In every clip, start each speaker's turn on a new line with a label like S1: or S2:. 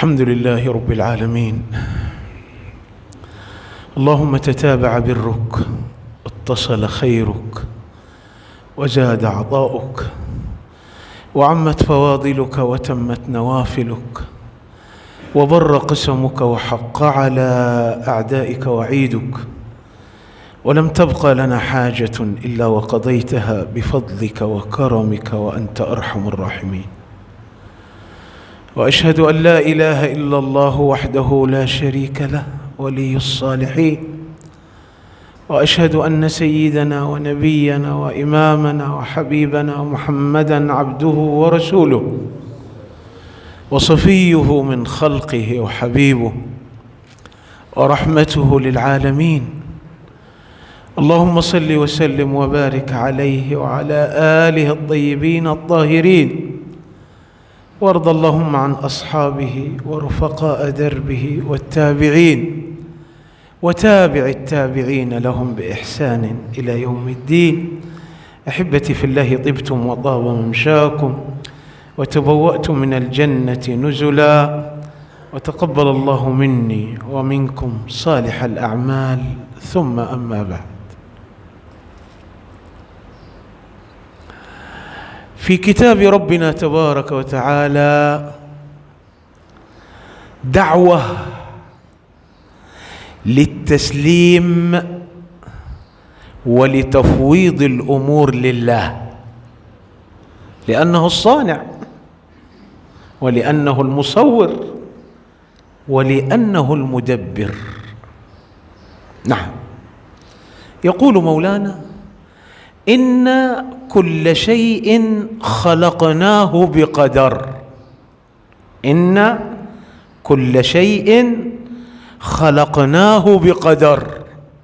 S1: الحمد لله رب العالمين اللهم تتابع برك اتصل خيرك وزاد عطاؤك وعمت فواضلك وتمت نوافلك وبر قسمك وحق على اعدائك وعيدك ولم تبق لنا حاجه الا وقضيتها بفضلك وكرمك وانت ارحم الراحمين واشهد ان لا اله الا الله وحده لا شريك له ولي الصالحين واشهد ان سيدنا ونبينا وامامنا وحبيبنا محمدا عبده ورسوله وصفيه من خلقه وحبيبه ورحمته للعالمين اللهم صل وسلم وبارك عليه وعلى اله الطيبين الطاهرين وارض اللهم عن اصحابه ورفقاء دربه والتابعين وتابع التابعين لهم باحسان الى يوم الدين احبتي في الله طبتم وطاب ممشاكم وتبواتم من الجنه نزلا وتقبل الله مني ومنكم صالح الاعمال ثم اما بعد في كتاب ربنا تبارك وتعالى دعوه للتسليم ولتفويض الامور لله لانه الصانع ولانه المصور ولانه المدبر نعم يقول مولانا ان كل شيء خلقناه بقدر ان كل شيء خلقناه بقدر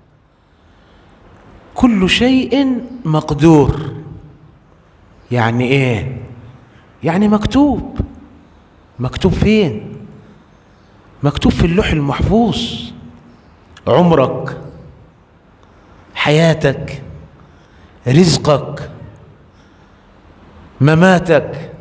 S1: كل شيء مقدور يعني ايه يعني مكتوب مكتوب فين مكتوب في اللوح المحفوظ عمرك حياتك رزقك مماتك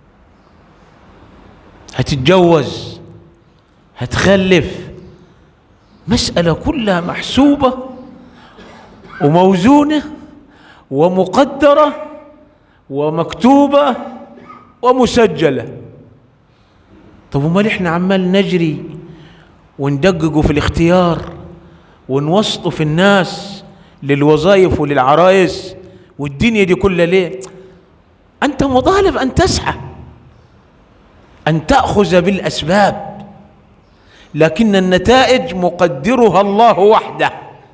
S1: هتتجوز هتخلف مسألة كلها محسوبة وموزونة ومقدرة ومكتوبة ومسجلة طب ومال احنا عمال نجري وندققوا في الاختيار ونوسطوا في الناس للوظائف وللعرايس والدنيا دي كلها ليه انت مطالب ان تسعى ان تاخذ بالاسباب لكن النتائج مقدرها الله وحده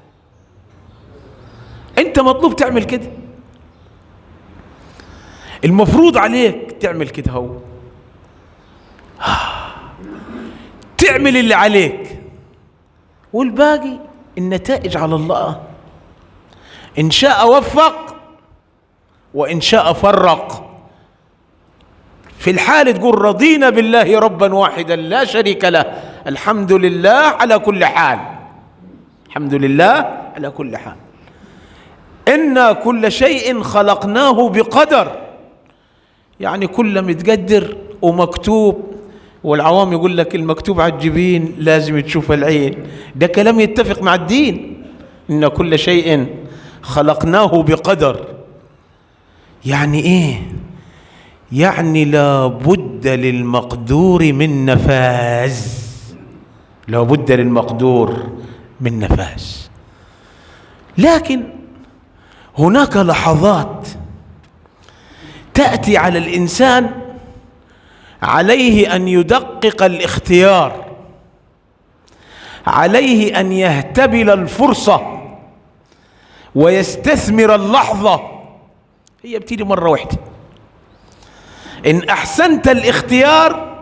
S1: انت مطلوب تعمل كده المفروض عليك تعمل كده هو تعمل اللي عليك والباقي النتائج على الله ان شاء وفق وان شاء فرق في الحال تقول رضينا بالله ربا واحدا لا شريك له الحمد لله على كل حال الحمد لله على كل حال إنا كل شيء خلقناه بقدر يعني كل متقدر ومكتوب والعوام يقول لك المكتوب على الجبين لازم تشوف العين ده كلام يتفق مع الدين إن كل شيء خلقناه بقدر يعني إيه يعني لا بد للمقدور من نفاذ لا بد للمقدور من نفاذ لكن هناك لحظات تاتي على الانسان عليه ان يدقق الاختيار عليه ان يهتبل الفرصه ويستثمر اللحظه هي بتيجي مره واحده ان احسنت الاختيار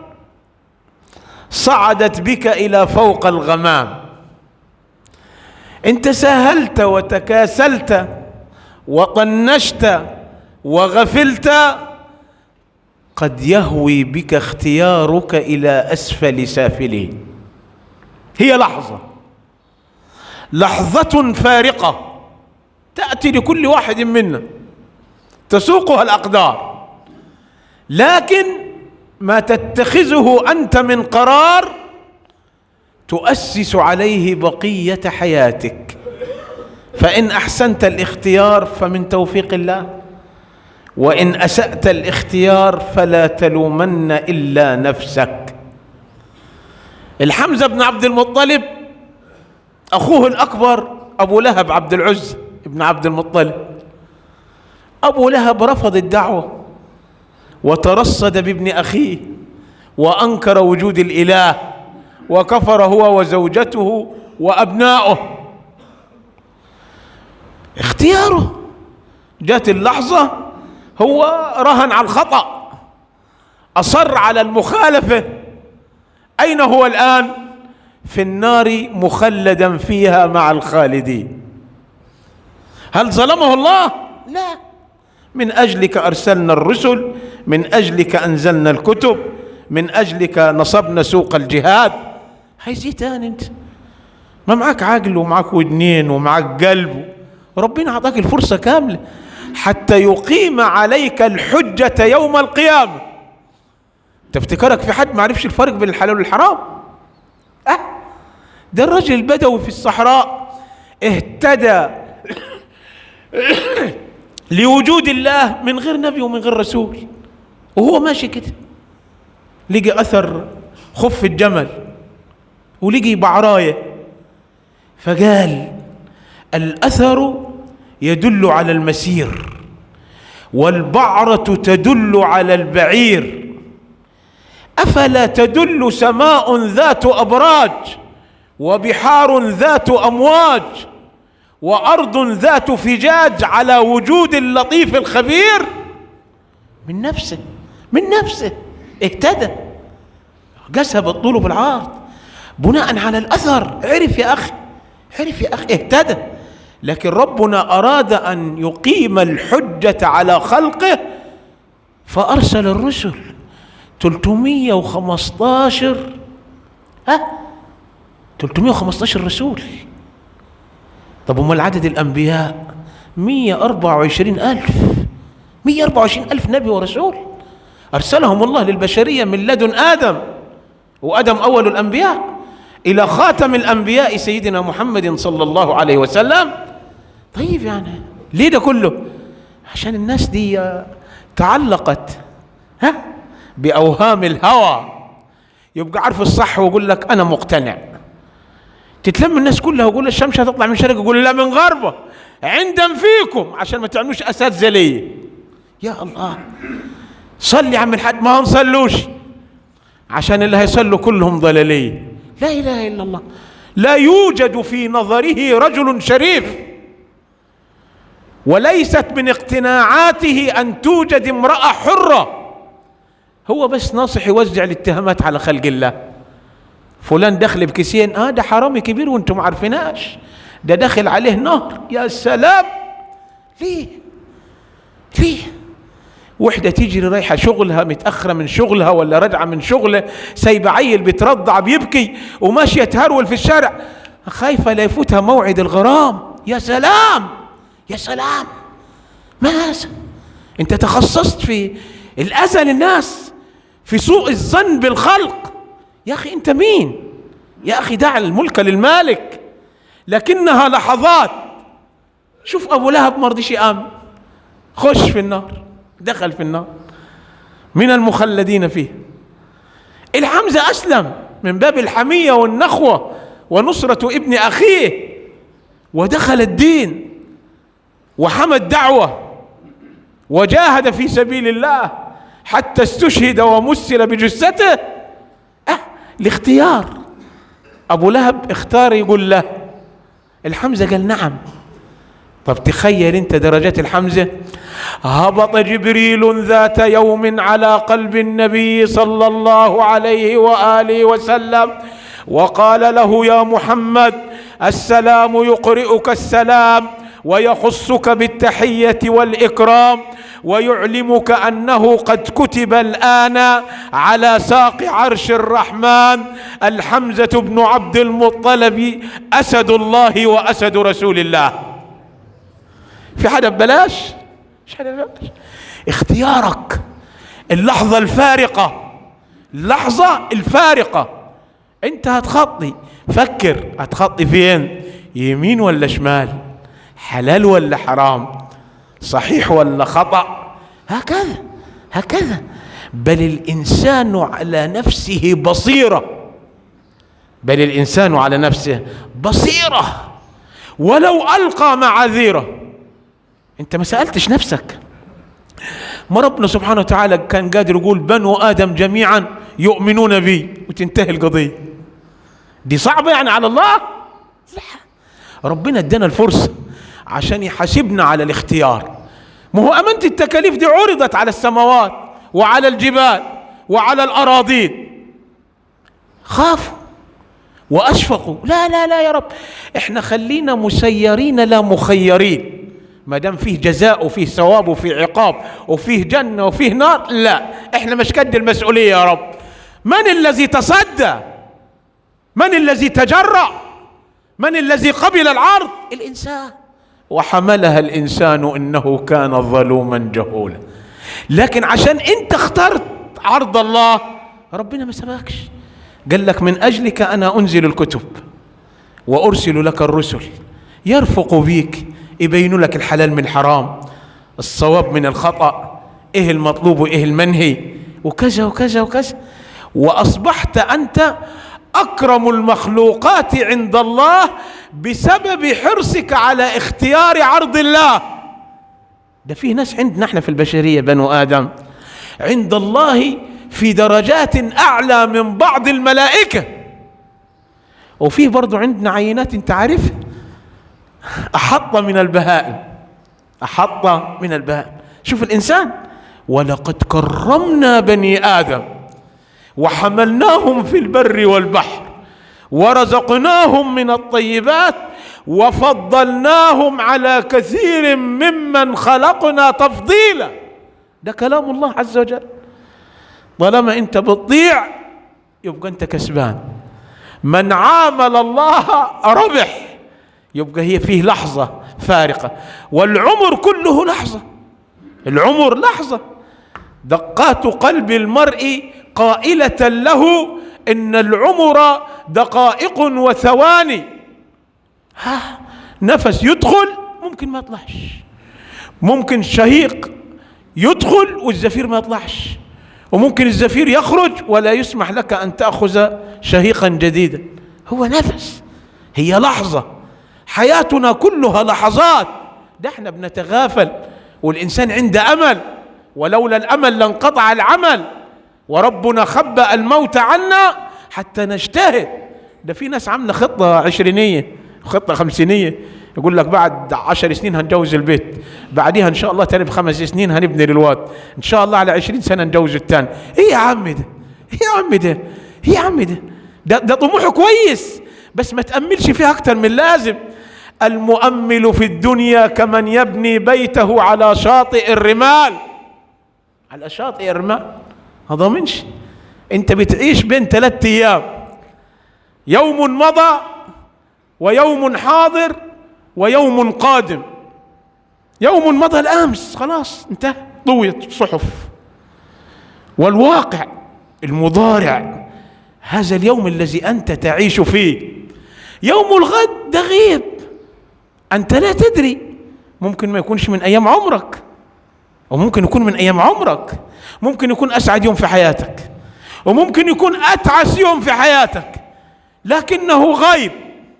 S1: صعدت بك الى فوق الغمام ان تساهلت وتكاسلت وطنشت وغفلت قد يهوي بك اختيارك الى اسفل سافلين هي لحظه لحظه فارقه تاتي لكل واحد منا تسوقها الاقدار لكن ما تتخذه انت من قرار تؤسس عليه بقيه حياتك فان احسنت الاختيار فمن توفيق الله وان اسات الاختيار فلا تلومن الا نفسك الحمزه بن عبد المطلب اخوه الاكبر ابو لهب عبد العز بن عبد المطلب ابو لهب رفض الدعوه وترصد بابن اخيه وانكر وجود الاله وكفر هو وزوجته وابناؤه اختياره جات اللحظه هو رهن على الخطا اصر على المخالفه اين هو الان في النار مخلدا فيها مع الخالدين هل ظلمه الله لا من اجلك ارسلنا الرسل من اجلك انزلنا الكتب من اجلك نصبنا سوق الجهاد هيزي تاني انت ما معك عقل ومعك ودنين ومعك قلب ربنا اعطاك الفرصه كامله حتى يقيم عليك الحجه يوم القيامه تفتكرك في حد ما عرفش الفرق بين الحلال والحرام أه ده الرجل البدوي في الصحراء اهتدى لوجود الله من غير نبي ومن غير رسول وهو ماشي كده لقي اثر خف الجمل ولقي بعرايه فقال الاثر يدل على المسير والبعره تدل على البعير افلا تدل سماء ذات ابراج وبحار ذات امواج وارض ذات فجاج على وجود اللطيف الخبير من نفسه من نفسه اهتدى قسها بالطول بالعرض بناء على الاثر عرف يا اخي عرف يا اخي اهتدى لكن ربنا اراد ان يقيم الحجه على خلقه فارسل الرسل 315 ها 315 رسول طب امال عدد الانبياء 124 الف 124 الف نبي ورسول ارسلهم الله للبشريه من لدن ادم وادم اول الانبياء الى خاتم الانبياء سيدنا محمد صلى الله عليه وسلم طيب يعني ليه ده كله عشان الناس دي تعلقت ها باوهام الهوى يبقى عارف الصح ويقول لك انا مقتنع تتلم الناس كلها ويقول الشمس هتطلع من شرق يقول لا من غربه عندم فيكم عشان ما تعملوش اساتذه ليه يا الله صلي يا عم الحاج ما نصلوش عشان اللي هيصلوا كلهم ضلاليه لا اله الا الله لا يوجد في نظره رجل شريف وليست من اقتناعاته ان توجد امراه حره هو بس ناصح يوزع الاتهامات على خلق الله فلان دخل بكيسين اه ده حرامي كبير وانتم عارفيناش ده داخل عليه نهر يا سلام ليه ليه وحده تجري رايحه شغلها متاخره من شغلها ولا راجعه من شغله سايبه عيل بترضع بيبكي وماشيه تهرول في الشارع خايفه لا يفوتها موعد الغرام يا سلام يا سلام ماذا انت تخصصت في الاذى للناس في سوء الظن بالخلق يا اخي انت مين يا اخي دع الملك للمالك لكنها لحظات شوف ابو لهب ما رضيش يامن خش في النار دخل في النار من المخلدين فيه الحمزه اسلم من باب الحميه والنخوه ونصره ابن اخيه ودخل الدين وحمى الدعوه وجاهد في سبيل الله حتى استشهد ومسل بجثته أه الاختيار ابو لهب اختار يقول له الحمزه قال نعم طب تخيل انت درجات الحمزه هبط جبريل ذات يوم على قلب النبي صلى الله عليه واله وسلم وقال له يا محمد السلام يقرئك السلام ويخصك بالتحيه والاكرام ويعلمك انه قد كتب الان على ساق عرش الرحمن الحمزه بن عبد المطلب اسد الله واسد رسول الله في حدا ببلاش مش حدا ببلاش اختيارك اللحظه الفارقه اللحظة الفارقة انت هتخطي فكر هتخطي فين يمين ولا شمال حلال ولا حرام صحيح ولا خطأ هكذا هكذا بل الإنسان على نفسه بصيرة بل الإنسان على نفسه بصيرة ولو ألقى معاذيره أنت ما سألتش نفسك ما ربنا سبحانه وتعالى كان قادر يقول بنو آدم جميعا يؤمنون بي وتنتهي القضية دي صعبة يعني على الله لا ربنا ادانا الفرصة عشان يحاسبنا على الاختيار ما هو أمانة التكاليف دي عرضت على السماوات وعلى الجبال وعلى الأراضين خافوا وأشفقوا لا لا لا يا رب احنا خلينا مسيرين لا مخيرين ما دام فيه جزاء وفيه ثواب وفيه عقاب وفيه جنة وفيه نار لا احنا مش قد المسؤولية يا رب من الذي تصدى من الذي تجرأ من الذي قبل العرض الإنسان وحملها الإنسان إنه كان ظلوما جهولا لكن عشان أنت اخترت عرض الله ربنا ما سبقش قال لك من أجلك أنا أنزل الكتب وأرسل لك الرسل يرفق بيك يبين لك الحلال من الحرام الصواب من الخطأ إيه المطلوب وإيه المنهي وكذا وكذا وكذا وأصبحت أنت أكرم المخلوقات عند الله بسبب حرصك على اختيار عرض الله ده في ناس عندنا احنا في البشرية بنو آدم عند الله في درجات أعلى من بعض الملائكة وفيه برضو عندنا عينات انت عارف أحط من البهائم أحط من البهائم شوف الإنسان ولقد كرمنا بني آدم وحملناهم في البر والبحر ورزقناهم من الطيبات وفضلناهم على كثير ممن خلقنا تفضيلا ده كلام الله عز وجل طالما انت بتضيع يبقى انت كسبان من عامل الله ربح يبقى هي فيه لحظة فارقة والعمر كله لحظة العمر لحظة دقات قلب المرء قائلة له إن العمر دقائق وثواني ها نفس يدخل ممكن ما يطلعش ممكن شهيق يدخل والزفير ما يطلعش وممكن الزفير يخرج ولا يسمح لك أن تأخذ شهيقا جديدا هو نفس هي لحظة حياتنا كلها لحظات ده احنا بنتغافل والإنسان عنده أمل ولولا الأمل لانقطع العمل وربنا خبأ الموت عنا حتى نجتهد ده في ناس عاملة خطة عشرينية خطة خمسينية يقول لك بعد عشر سنين هنجوز البيت بعديها ان شاء الله تاني بخمس سنين هنبني للواد ان شاء الله على عشرين سنة نجوز التاني ايه يا عم ده ايه يا عم ده ايه يا عم ده ده, ده طموحه كويس بس ما تأملش فيه أكتر من لازم المؤمل في الدنيا كمن يبني بيته على شاطئ الرمال على شاطئ الرمال ما ضامنش انت بتعيش بين ثلاثة ايام يوم مضى ويوم حاضر ويوم قادم يوم مضى الامس خلاص انتهى طويت صحف والواقع المضارع هذا اليوم الذي انت تعيش فيه يوم الغد ده غيب انت لا تدري ممكن ما يكونش من ايام عمرك وممكن يكون من ايام عمرك ممكن يكون اسعد يوم في حياتك وممكن يكون اتعس يوم في حياتك لكنه غيب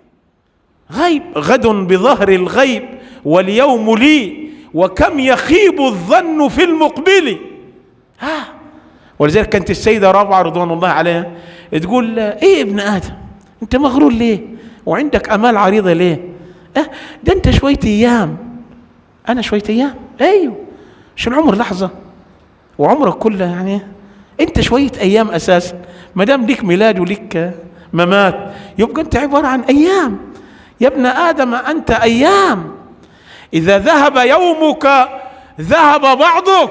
S1: غيب غد بظهر الغيب واليوم لي وكم يخيب الظن في المقبل ها ولذلك كانت السيده رابعه رضوان الله عليها تقول ايه ابن ادم انت مغرور ليه وعندك امال عريضه ليه اه ده انت شويه ايام انا شويه ايام ايوه شو العمر لحظه وعمرك كله يعني انت شويه ايام اساسا ما دام ليك ميلاد وليك ممات يبقى انت عباره عن ايام يا ابن ادم انت ايام اذا ذهب يومك ذهب بعضك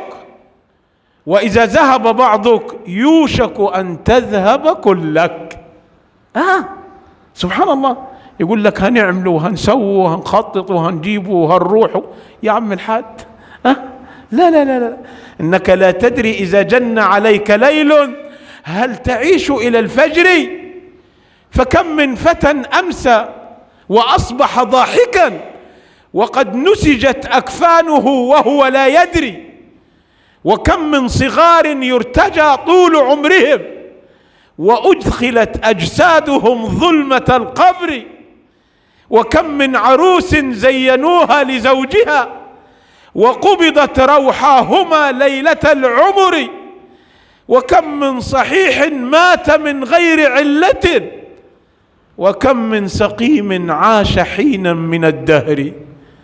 S1: واذا ذهب بعضك يوشك ان تذهب كلك اه سبحان الله يقول لك هنعمله وهنسوه وهنخطط وهنجيبه وهنروح يا عم الحاج ها أه؟ لا لا لا لا انك لا تدري اذا جن عليك ليل هل تعيش الى الفجر فكم من فتى امسى واصبح ضاحكا وقد نسجت اكفانه وهو لا يدري وكم من صغار يرتجى طول عمرهم وادخلت اجسادهم ظلمه القبر وكم من عروس زينوها لزوجها وقبضت روحاهما ليله العمر وكم من صحيح مات من غير عله وكم من سقيم عاش حينا من الدهر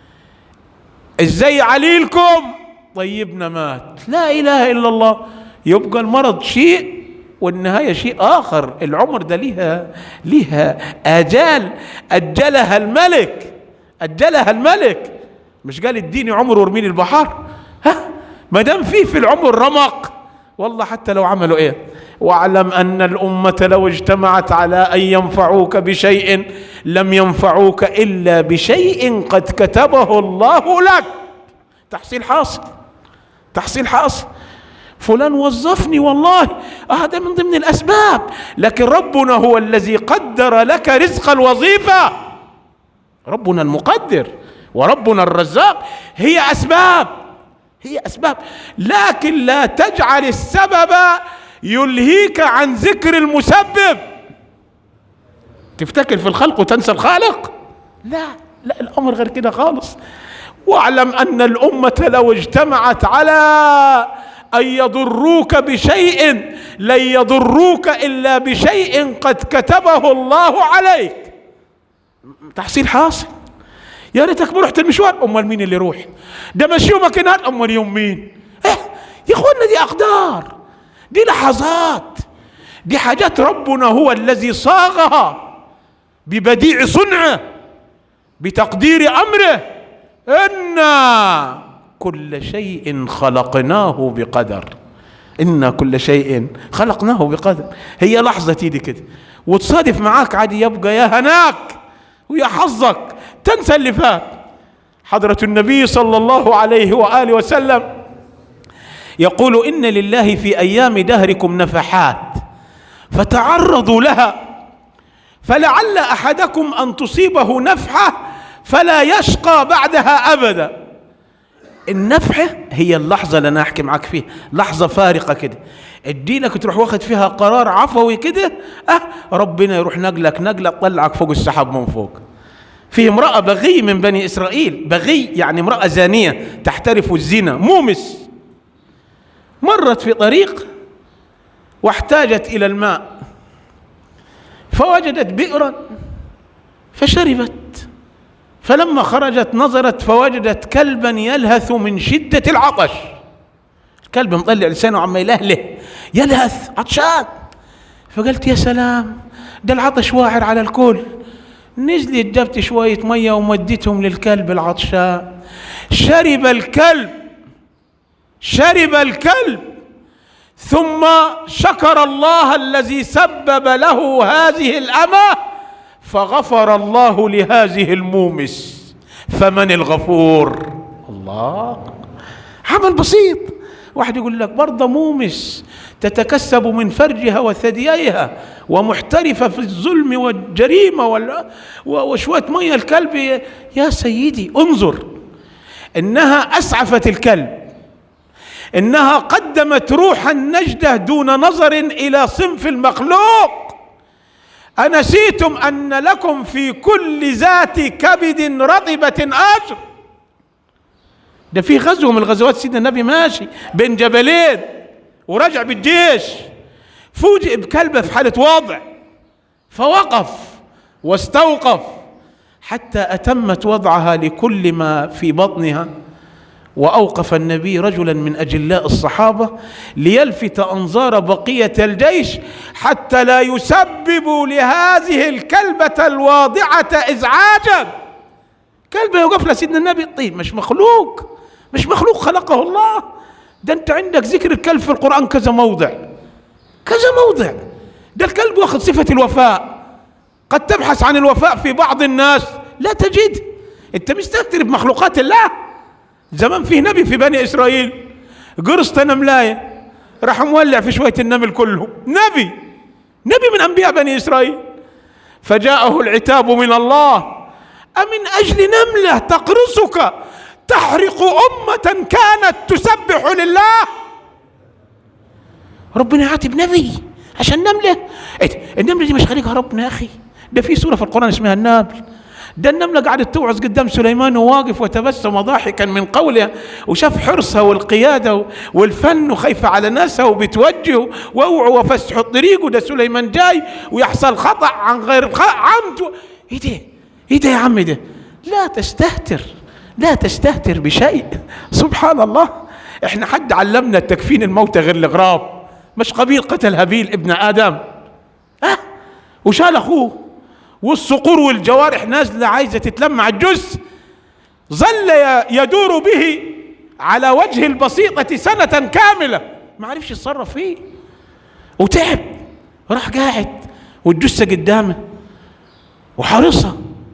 S1: ازاي عليلكم طيبنا مات لا اله الا الله يبقى المرض شيء والنهاية شيء آخر العمر ده ليها ليها آجال أجلها الملك أجلها الملك مش قال اديني عمر وارميني البحر ها ما دام في في العمر رمق والله حتى لو عملوا ايه واعلم ان الامه لو اجتمعت على ان ينفعوك بشيء لم ينفعوك الا بشيء قد كتبه الله لك تحصيل حاصل تحصيل حاصل فلان وظفني والله هذا آه من ضمن الاسباب لكن ربنا هو الذي قدر لك رزق الوظيفه ربنا المقدر وربنا الرزاق هي اسباب هي اسباب لكن لا تجعل السبب يلهيك عن ذكر المسبب تفتكر في الخلق وتنسى الخالق لا لا الامر غير كده خالص واعلم ان الامه لو اجتمعت على ان يضروك بشيء لن يضروك الا بشيء قد كتبه الله عليك تحصيل حاصل يا ريتك ما رحت المشوار امال مين اللي يروح ده مش يومك هناك امال يوم مين إيه يا اخوانا دي اقدار دي لحظات دي حاجات ربنا هو الذي صاغها ببديع صنعه بتقدير امره انا كل شيء خلقناه بقدر إنا كل شيء خلقناه بقدر هي لحظة تيجي كده وتصادف معاك عادي يبقى يا هناك ويا حظك تنسى اللي فات حضرة النبي صلى الله عليه وآله وسلم يقول إن لله في أيام دهركم نفحات فتعرضوا لها فلعل أحدكم أن تصيبه نفحة فلا يشقى بعدها أبدا النفحة هي اللحظة اللي أنا أحكي معاك فيها لحظة فارقة كده اديلك تروح واخد فيها قرار عفوي كده أه ربنا يروح نقلك نقلة تطلعك فوق السحاب من فوق في امرأة بغي من بني إسرائيل بغي يعني امرأة زانية تحترف الزنا مومس مرت في طريق واحتاجت إلى الماء فوجدت بئرا فشربت فلما خرجت نظرت فوجدت كلبا يلهث من شدة العطش الكلب مطلع لسانه عم يلهله يلهث عطشان فقلت يا سلام ده العطش واعر على الكل نزلت جبت شوية مية ومديتهم للكلب العطشان شرب الكلب شرب الكلب ثم شكر الله الذي سبب له هذه الأمة فغفر الله لهذه المومس فمن الغفور الله عمل بسيط واحد يقول لك برضه مومس تتكسب من فرجها وثدييها ومحترفة في الظلم والجريمة وشوية مية الكلب يا سيدي انظر إنها أسعفت الكلب إنها قدمت روح النجدة دون نظر إلى صنف المخلوق أنسيتم أن لكم في كل ذات كبد رطبة أجر ده في غزوة من الغزوات سيدنا النبي ماشي بين جبلين ورجع بالجيش فوجئ بكلبة في حالة وضع فوقف واستوقف حتى أتمت وضعها لكل ما في بطنها واوقف النبي رجلا من اجلاء الصحابه ليلفت انظار بقيه الجيش حتى لا يسببوا لهذه الكلبه الواضعه ازعاجا كلبه يوقف لسيدنا النبي طيب مش مخلوق مش مخلوق خلقه الله ده انت عندك ذكر الكلب في القران كذا موضع كذا موضع ده الكلب واخذ صفه الوفاء قد تبحث عن الوفاء في بعض الناس لا تجد انت مستهتر بمخلوقات الله زمان فيه نبي في بني اسرائيل قرصة نملاية راح مولع في شوية النمل كلهم نبي نبي من أنبياء بني إسرائيل فجاءه العتاب من الله أمن أجل نملة تقرصك تحرق أمة كانت تسبح لله ربنا يعاتب نبي عشان نملة إيه النملة دي مش خليقها ربنا يا أخي ده في سورة في القرآن اسمها النابل ده النملة قعدت توعظ قدام سليمان وواقف وتبسم ضاحكا من قولها وشاف حرصها والقيادة والفن وخايفة على ناسها وبتوجه واوعوا وفسحوا الطريق وده سليمان جاي ويحصل خطأ عن غير عمد ايه ده ايه ده يا عم ده لا تستهتر لا تستهتر بشيء سبحان الله احنا حد علمنا التكفين الموتى غير الغراب مش قبيل قتل هابيل ابن ادم ها أه؟ وشال اخوه والصقور والجوارح نازله عايزه تتلمع الجث ظل يدور به على وجه البسيطة سنة كاملة ما عرفش يتصرف فيه وتعب راح قاعد والجثة قدامه وحرصها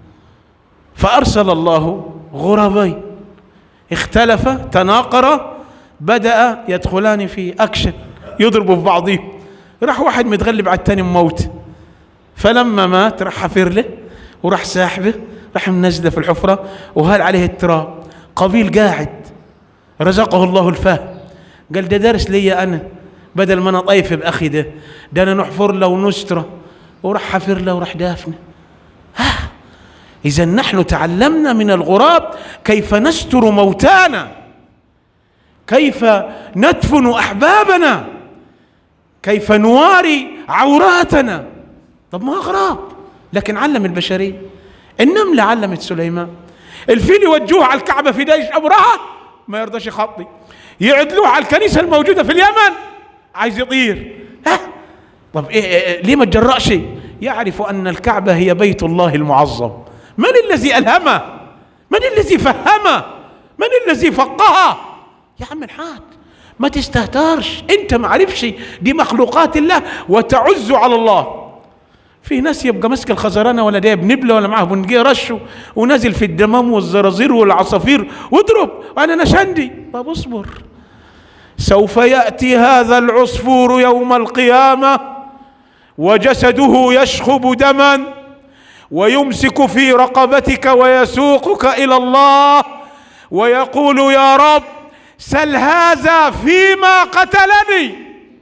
S1: فأرسل الله غرابين اختلف تناقر بدأ يدخلان في أكشن يضربوا في بعضهم راح واحد متغلب على الثاني موت فلما مات راح حفر له وراح ساحبه راح منزله في الحفرة وهال عليه التراب قبيل قاعد رزقه الله الفهم قال ده درس لي أنا بدل ما أنا طيف بأخي ده ده أنا نحفر له ونستره وراح حفر له وراح دافنه ها إذا نحن تعلمنا من الغراب كيف نستر موتانا كيف ندفن أحبابنا كيف نواري عوراتنا طب ما غراب لكن علم البشرية النملة علمت سليمان الفيل يوجهوه على الكعبة في دايش أبرهة ما يرضاش يخطي يعدلوه على الكنيسة الموجودة في اليمن عايز يطير ها طب إيه, إيه ليه ما تجرأش يعرف أن الكعبة هي بيت الله المعظم من الذي ألهمه من الذي فهمه من الذي فقهه يا عم الحاج ما تستهترش انت ما عرفش دي مخلوقات الله وتعز على الله في ناس يبقى ماسك الخزرانه ولا جايب نبله ولا معاه بندقيه رشه ونازل في الدمام والزرازير والعصافير واضرب وانا نشندي طب اصبر سوف ياتي هذا العصفور يوم القيامه وجسده يشخب دما ويمسك في رقبتك ويسوقك الى الله ويقول يا رب سل هذا فيما قتلني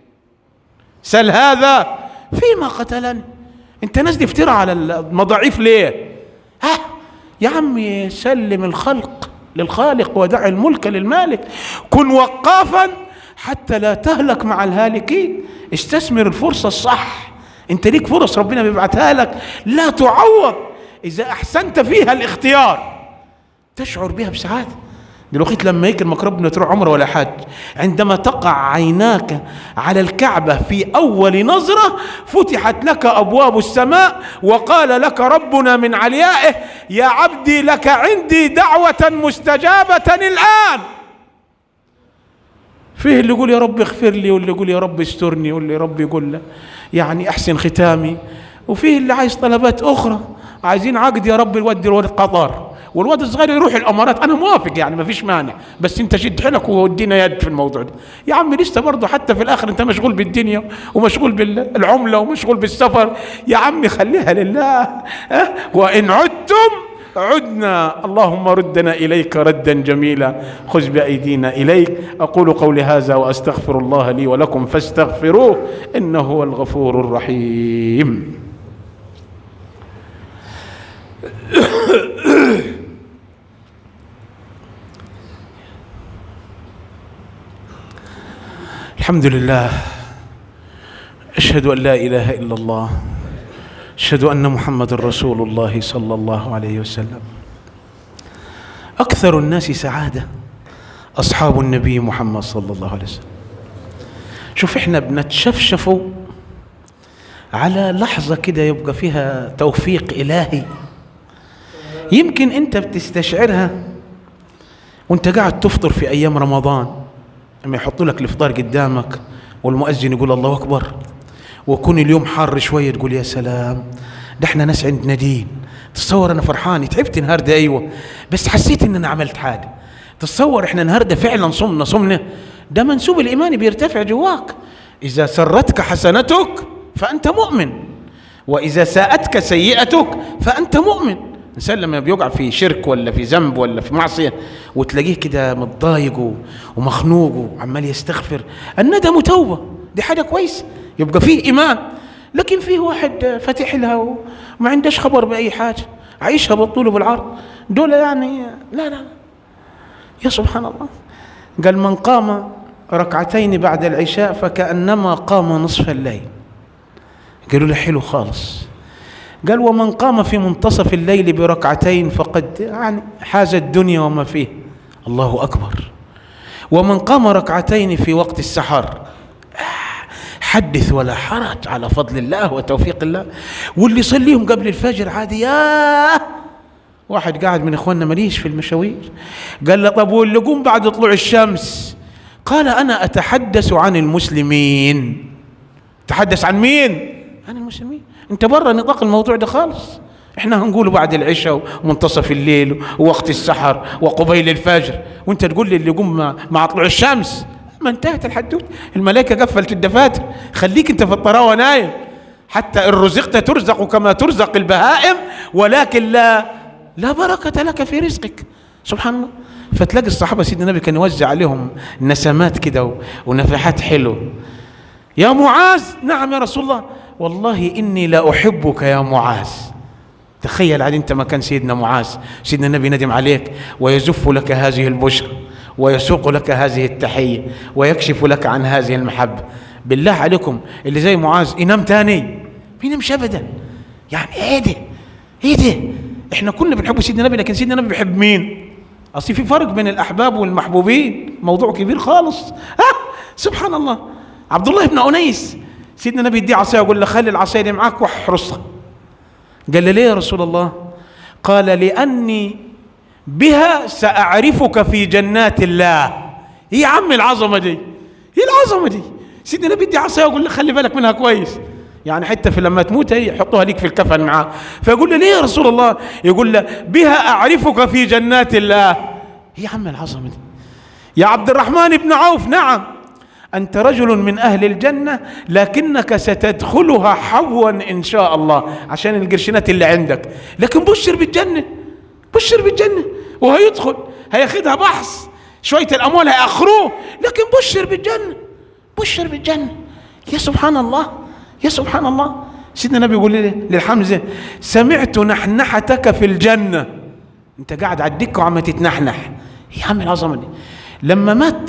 S1: سل هذا فيما قتلني انت ناس دي افترى على المضاعيف ليه ها يا عمي سلم الخلق للخالق ودع الملك للمالك كن وقافا حتى لا تهلك مع الهالكين استثمر الفرصة الصح انت ليك فرص ربنا بيبعتها لك لا تعوض اذا احسنت فيها الاختيار تشعر بها بسعاده دلوقتي لما يكرمك ربنا تروح عمره ولا حج عندما تقع عيناك على الكعبة في أول نظرة فتحت لك أبواب السماء وقال لك ربنا من عليائه يا عبدي لك عندي دعوة مستجابة الآن فيه اللي يقول يا رب اغفر لي واللي يقول يا رب استرني واللي يا رب يقول له يعني احسن ختامي وفيه اللي عايز طلبات اخرى عايزين عقد يا رب يودي الولد قطر والواد الصغير يروح الامارات انا موافق يعني ما فيش مانع بس انت شد حيلك وودينا يد في الموضوع ده يا عم لسه برضه حتى في الاخر انت مشغول بالدنيا ومشغول بالعمله ومشغول بالسفر يا عم خليها لله أه؟ وان عدتم عدنا اللهم ردنا اليك ردا جميلا خذ بايدينا اليك اقول قولي هذا واستغفر الله لي ولكم فاستغفروه انه هو الغفور الرحيم الحمد لله اشهد ان لا اله الا الله اشهد ان محمد رسول الله صلى الله عليه وسلم اكثر الناس سعاده اصحاب النبي محمد صلى الله عليه وسلم شوف احنا بنتشفشفوا على لحظه كده يبقى فيها توفيق الهي يمكن انت بتستشعرها وانت قاعد تفطر في ايام رمضان لما يحطوا لك الافطار قدامك والمؤذن يقول الله اكبر ويكون اليوم حار شويه تقول يا سلام ده احنا ناس عندنا دين تصور انا فرحان تعبت النهارده ايوه بس حسيت ان انا عملت حاجه تصور احنا النهارده فعلا صمنا صمنا ده منسوب الإيمان بيرتفع جواك إذا سرتك حسنتك فأنت مؤمن وإذا ساءتك سيئتك فأنت مؤمن الإنسان لما بيقع في شرك ولا في ذنب ولا في معصية وتلاقيه كده متضايق ومخنوق وعمال يستغفر الندم توبة دي حاجة كويسة يبقى فيه إيمان لكن فيه واحد فاتح لها وما عندهش خبر بأي حاجة عايشها بالطول وبالعرض دول يعني لا لا يا سبحان الله قال من قام ركعتين بعد العشاء فكأنما قام نصف الليل قالوا له حلو خالص قال ومن قام في منتصف الليل بركعتين فقد يعني حاز الدنيا وما فيه الله أكبر ومن قام ركعتين في وقت السحر حدث ولا حرج على فضل الله وتوفيق الله واللي يصليهم قبل الفجر عادي ياه واحد قاعد من اخواننا مليش في المشاوير قال له طب واللي قوم بعد طلوع الشمس قال انا اتحدث عن المسلمين تحدث عن مين عن المسلمين انت برا نطاق الموضوع ده خالص احنا هنقوله بعد العشاء ومنتصف الليل ووقت السحر وقبيل الفجر وانت تقول لي اللي يقوم مع طلوع الشمس ما انتهت الحدوته الملائكه قفلت الدفاتر خليك انت في الطراوه نايم حتى ان رزقت ترزق كما ترزق البهائم ولكن لا لا بركه لك في رزقك سبحان الله فتلاقي الصحابه سيدنا النبي كان يوزع عليهم نسمات كده ونفحات حلوه يا معاذ نعم يا رسول الله والله اني لا احبك يا معاذ تخيل عاد انت مكان سيدنا معاذ سيدنا النبي ندم عليك ويزف لك هذه البشرى ويسوق لك هذه التحية ويكشف لك عن هذه المحبة بالله عليكم اللي زي معاذ ينام تاني بينامش ابدا يعني ايه ده ايه ده احنا كنا بنحب سيدنا النبي لكن سيدنا النبي بيحب مين اصل في فرق بين الاحباب والمحبوبين موضوع كبير خالص ها سبحان الله عبد الله بن انيس سيدنا النبي يديه عصايه ويقول له خلي العصايه دي معاك واحرسها قال له ليه يا رسول الله قال لاني بها سأعرفك في جنات الله هي يا عم العظمة دي هي العظمة دي سيدنا النبي يدي عصايه ويقول له خلي بالك منها كويس يعني حتى في لما تموت هي يحطوها ليك في الكفن معاه فيقول له ليه يا رسول الله يقول له بها أعرفك في جنات الله هي يا عم العظمة دي يا عبد الرحمن بن عوف نعم أنت رجل من أهل الجنة لكنك ستدخلها حوا إن شاء الله عشان القرشنات اللي عندك لكن بشر بالجنة بشر بالجنة وهيدخل هياخدها بحث شوية الأموال هيأخروه لكن بشر بالجنة بشر بالجنة يا سبحان الله يا سبحان الله سيدنا النبي يقول لي للحمزة سمعت نحنحتك في الجنة انت قاعد على الدكة وعم تتنحنح يا عم العظمة دي لما مات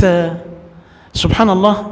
S1: سبحان الله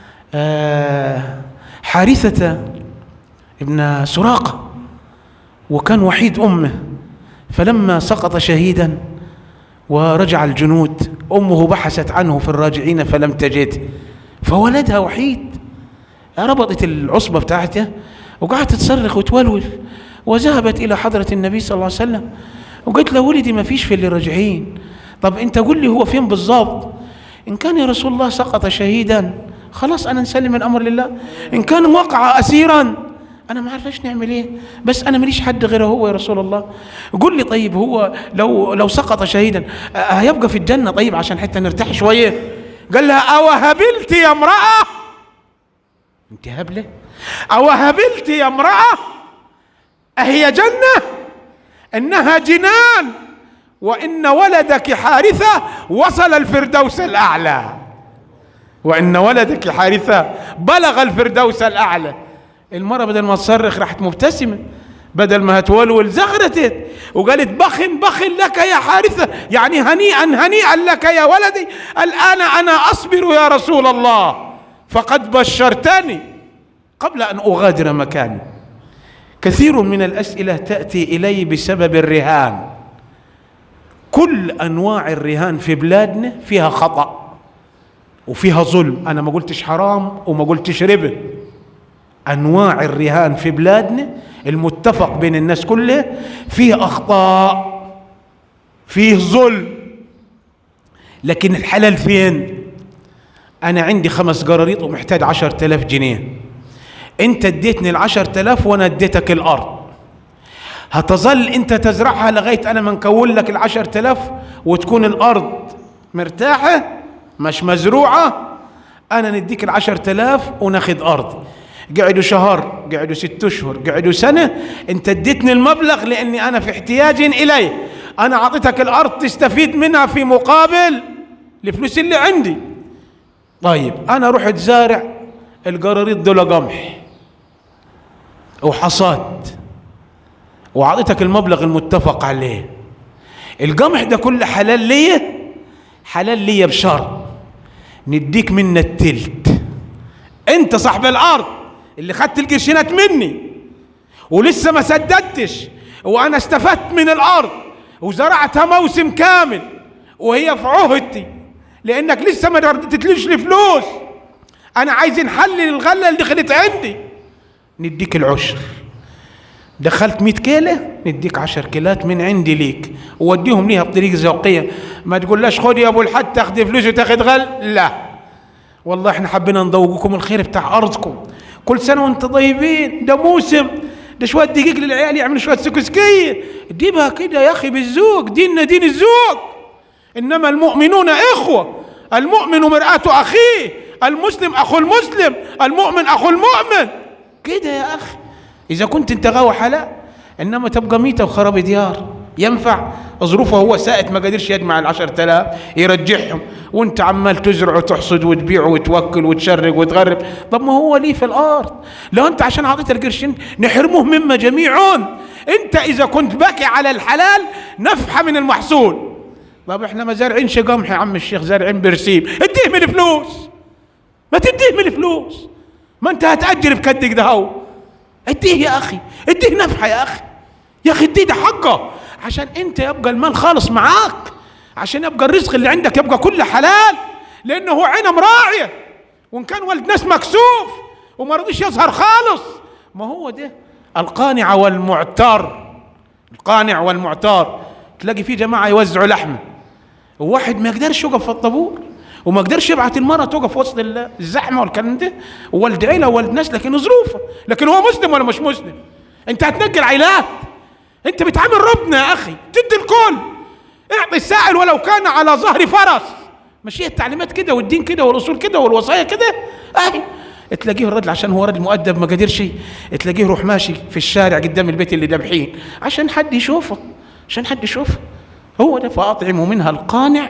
S1: حارثة ابن سراقة وكان وحيد أمه فلما سقط شهيدا ورجع الجنود امه بحثت عنه في الراجعين فلم تجد فولدها وحيد ربطت العصبه بتاعته وقعدت تصرخ وتولول وذهبت الى حضره النبي صلى الله عليه وسلم وقالت له ولدي ما فيش في اللي راجعين طب انت قول لي هو فين بالضبط ان كان يا رسول الله سقط شهيدا خلاص انا نسلم الامر لله ان كان وقع اسيرا انا ما عارف ايش نعمل ايه بس انا ماليش حد غيره هو يا رسول الله قل لي طيب هو لو لو سقط شهيدا هيبقى في الجنه طيب عشان حتى نرتاح شويه قال لها او هبلت يا امراه انت هبله او هبلت يا امراه اهي جنه انها جنان وان ولدك حارثه وصل الفردوس الاعلى وان ولدك حارثه بلغ الفردوس الاعلى المرة بدل ما تصرخ راحت مبتسمة بدل ما هتولول زغرتت وقالت بخ بخ لك يا حارثة يعني هنيئا هنيئا لك يا ولدي الآن أنا أصبر يا رسول الله فقد بشرتني قبل أن أغادر مكاني كثير من الأسئلة تأتي إلي بسبب الرهان كل أنواع الرهان في بلادنا فيها خطأ وفيها ظلم أنا ما قلتش حرام وما قلتش ربا انواع الرهان في بلادنا المتفق بين الناس كلها فيه اخطاء فيه ظلم لكن الحلال فين انا عندي خمس قراريط ومحتاج عشر تلاف جنيه انت اديتني العشر تلاف وانا اديتك الارض هتظل انت تزرعها لغاية انا ما نكون لك العشر تلاف وتكون الارض مرتاحة مش مزروعة أنا نديك العشر تلاف وناخد أرض قعدوا شهر قعدوا ست أشهر قعدوا سنة أنت اديتني المبلغ لأني أنا في احتياج إليه أنا أعطيتك الأرض تستفيد منها في مقابل الفلوس اللي عندي طيب أنا رحت زارع القراريط دول قمح وحصاد وأعطيتك المبلغ المتفق عليه القمح ده كله حلال ليا حلال ليا بشرط نديك منا التلت انت صاحب الارض اللي خدت القرشينات مني ولسه ما سددتش وانا استفدت من الارض وزرعتها موسم كامل وهي في عهدتي لانك لسه ما ردتليش الفلوس انا عايز نحلل الغله اللي دخلت عندي نديك العشر دخلت 100 كيلة نديك 10 كيلات من عندي ليك ووديهم ليها بطريقة ذوقية ما تقولش خد يا ابو الحد تاخد فلوس وتاخد غل لا والله احنا حبينا نذوقكم الخير بتاع ارضكم كل سنة وانت طيبين ده موسم ده شوية دقيق للعيال يعملوا شوية سكسكية جيبها كده يا اخي بالذوق ديننا دين الذوق انما المؤمنون اخوة المؤمن مرآة اخيه المسلم اخو المسلم المؤمن اخو المؤمن كده يا اخي إذا كنت أنت غاوي حلا إنما تبقى ميتة وخراب ديار ينفع ظروفه هو سائت ما قدرش يجمع العشر تلاف يرجعهم وانت عمال تزرع وتحصد وتبيع وتوكل وتشرق وتغرب طب ما هو ليه في الارض لو انت عشان اعطيت القرشين نحرمه مما جميعون انت اذا كنت باكي على الحلال نفحه من المحصول طب احنا ما زارعينش قمح يا عم الشيخ زارعين برسيم اديه من الفلوس ما تديه من الفلوس ما انت هتاجر بكدك ده هو اديه يا اخي اديه نفحه يا اخي يا اخي اديه ده حقه عشان انت يبقى المال خالص معاك عشان يبقى الرزق اللي عندك يبقى كله حلال لانه هو عينه مراعيه وان كان ولد ناس مكسوف وما رضيش يظهر خالص ما هو ده القانع والمعتر القانع والمعتر تلاقي في جماعه يوزعوا لحمه وواحد ما يقدرش يقف في الطابور وما قدرش يبعت المرأة تقف وسط الزحمة والكلام ده وولد عيلة وولد ناس لكن ظروفه لكن هو مسلم ولا مش مسلم انت هتنقل عيلات انت بتعامل ربنا يا اخي تدي الكل اعطي السائل ولو كان على ظهر فرس مش هي التعليمات كده والدين كده والاصول كده والوصايا كده اهي تلاقيه الراجل عشان هو راجل مؤدب ما قدرش تلاقيه يروح ماشي في الشارع قدام البيت اللي دابحين عشان حد يشوفه عشان حد يشوفه هو ده فاطعموا منها القانع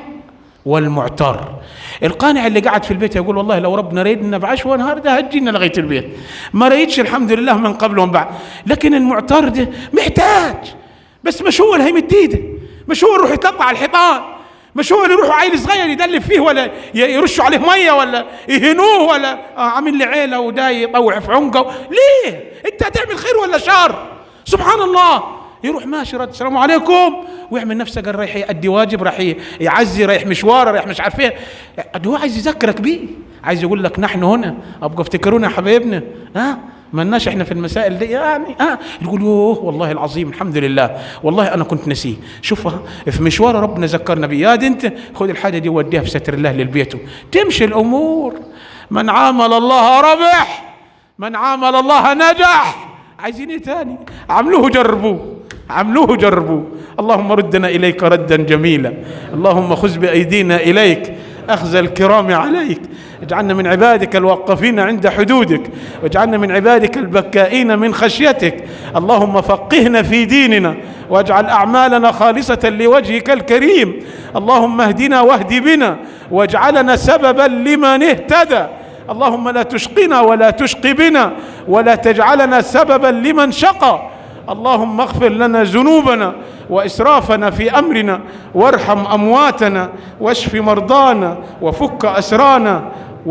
S1: والمعتر القانع اللي قاعد في البيت يقول والله لو ربنا ريدنا بعشوة نهار ده هتجينا لغاية البيت ما ريدش الحمد لله من قبل ومن بعد لكن المعتر ده محتاج بس مش هو اللي هيمد ايده مش هو يروح يتلطع على الحيطان مش هو اللي يروحوا عيل صغير يدلف فيه ولا يرشوا عليه ميه ولا يهنوه ولا آه عامل لي عيله وده يطوع في عنقه ليه؟ انت هتعمل خير ولا شر؟ سبحان الله يروح ماشي رد السلام عليكم ويعمل نفسه قال رايح يأدي واجب رايح يعزي رايح مشوار رايح مش عارف ايه هو عايز يذكرك بيه عايز يقول لك نحن هنا ابقى افتكرونا يا حبايبنا ها مالناش احنا في المسائل دي يعني اه تقول يوه والله العظيم الحمد لله والله انا كنت نسيه شوف في مشوار ربنا ذكرنا بيه يا دي انت خذ الحاجه دي وديها في ستر الله للبيت تمشي الامور من عامل الله ربح من عامل الله نجح عايزين ايه تاني عملوه جربوه عملوه جربوه اللهم ردنا إليك ردا جميلا اللهم خذ بأيدينا إليك أخذ الكرام عليك اجعلنا من عبادك الوقفين عند حدودك واجعلنا من عبادك البكائين من خشيتك اللهم فقهنا في ديننا واجعل أعمالنا خالصة لوجهك الكريم اللهم اهدنا واهد بنا واجعلنا سببا لمن اهتدى اللهم لا تشقنا ولا تشق بنا ولا تجعلنا سببا لمن شقى اللهم اغفر لنا ذنوبنا واسرافنا في امرنا وارحم امواتنا واشف مرضانا وفك اسرانا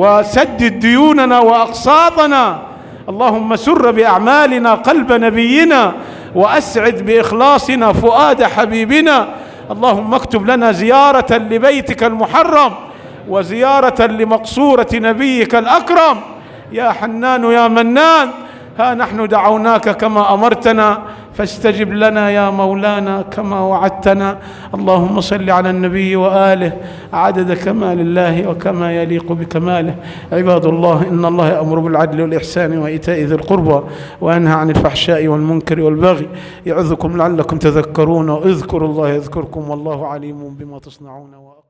S1: وسدد ديوننا واقساطنا اللهم سر باعمالنا قلب نبينا واسعد باخلاصنا فؤاد حبيبنا اللهم اكتب لنا زياره لبيتك المحرم وزياره لمقصوره نبيك الاكرم يا حنان يا منان ها نحن دعوناك كما امرتنا فاستجب لنا يا مولانا كما وعدتنا اللهم صل على النبي واله عدد كمال الله وكما يليق بكماله عباد الله ان الله يامر بالعدل والاحسان وايتاء ذي القربى وينهى عن الفحشاء والمنكر والبغي يعظكم لعلكم تذكرون واذكروا الله يذكركم والله عليم بما تصنعون